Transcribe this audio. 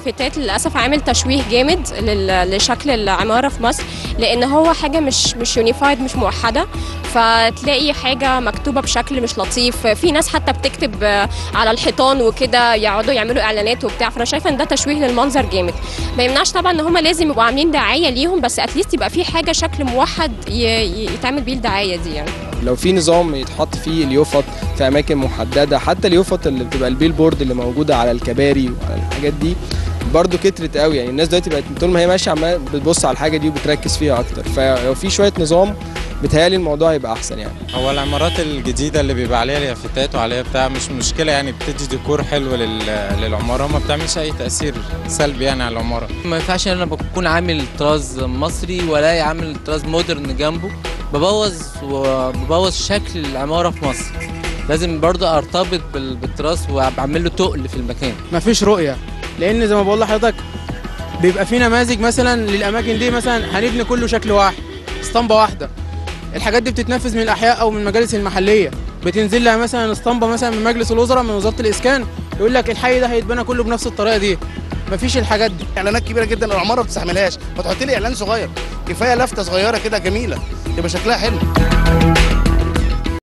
اللافتات للاسف عامل تشويه جامد لل- لشكل العماره في مصر لان هو حاجه مش مش يونيفايد مش موحده فتلاقي حاجه مكتوبه بشكل مش لطيف في ناس حتى بتكتب آه، على الحيطان وكده يقعدوا يعملوا اعلانات وبتاع فانا شايفه ان ده تشويه للمنظر جامد ما يمنعش طبعا ان هم لازم يبقوا عاملين دعايه ليهم بس اتليست يبقى في حاجه شكل موحد ي- ي- يتعمل بيه الدعايه دي يعني لو في نظام يتحط فيه اليوفط في اماكن محدده حتى اليوفط اللي بتبقى البيل بورد اللي موجوده على الكباري وعلى الحاجات دي برضو كترت قوي يعني الناس دلوقتي بقت طول ما هي ماشيه عماله بتبص على الحاجه دي وبتركز فيها اكتر فلو في شويه نظام بتهيالي الموضوع يبقى احسن يعني هو العمارات الجديدة اللي بيبقى عليها اليافتات وعليها بتاع مش مشكلة يعني بتدي ديكور حلو لل- للعمارة وما بتعملش أي تأثير سلبي يعني على العمارة ما ينفعش ان انا بكون عامل طراز مصري ولا عامل طراز مودرن جنبه ببوظ وببوظ شكل العماره في مصر لازم برضه ارتبط بال- بالتراث وبعمل له تقل في المكان مفيش رؤيه لان زي ما بقول لحضرتك بيبقى في نماذج مثلا للاماكن دي مثلا هنبني كله شكل واحد اسطمبه واحده الحاجات دي بتتنفذ من الاحياء او من المجالس المحليه بتنزل لها مثلا اسطمبه مثلا من مجلس الوزراء من وزاره الاسكان يقول لك الحي ده هيتبنى كله بنفس الطريقه دي مفيش الحاجات دي اعلانات كبيره جدا العماره ما بتستحملهاش ما تحط لي اعلان صغير كفايه لفته صغيره كده جميله يبقى شكلها حلو